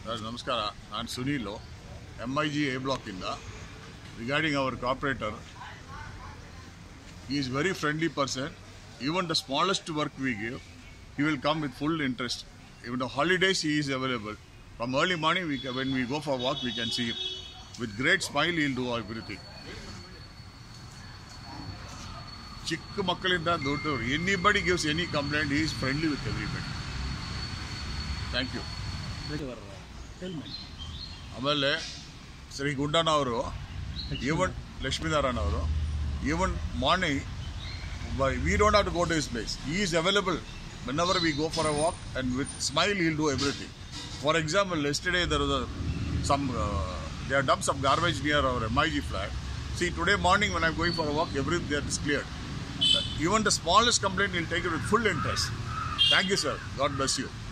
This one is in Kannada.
ಸರ್ ನಮಸ್ಕಾರ ನಾನು Sunil M I G A ಬ್ಲಾಕಿಂದ regarding our corporator he is very friendly person even the smallest work we give he will come with full interest even the holidays he is available from early morning we can, when we go for walk we can see him with great smile he'll do everything ಚಿಕ್ಕ ಮಕ್ಕಳಿಂದ ದೊಡ್ಡವರು anybody gives any complaint is friendly with everybody thank you ಆಮೇಲೆ ಶ್ರೀ ಗುಂಡಣ್ಣ ಅವರು ಈವನ್ ಲಕ್ಷ್ಮೀನಾರಾಯಣ ಅವರು even morning we don't have to go to his place he is available whenever we go for a walk and with smile will do everything for example yesterday there some they are dump some garbage near our M I G flat C today morning when I going for a walk every there is clear even the smallest complaint will take it with full interest thank you sir God bless you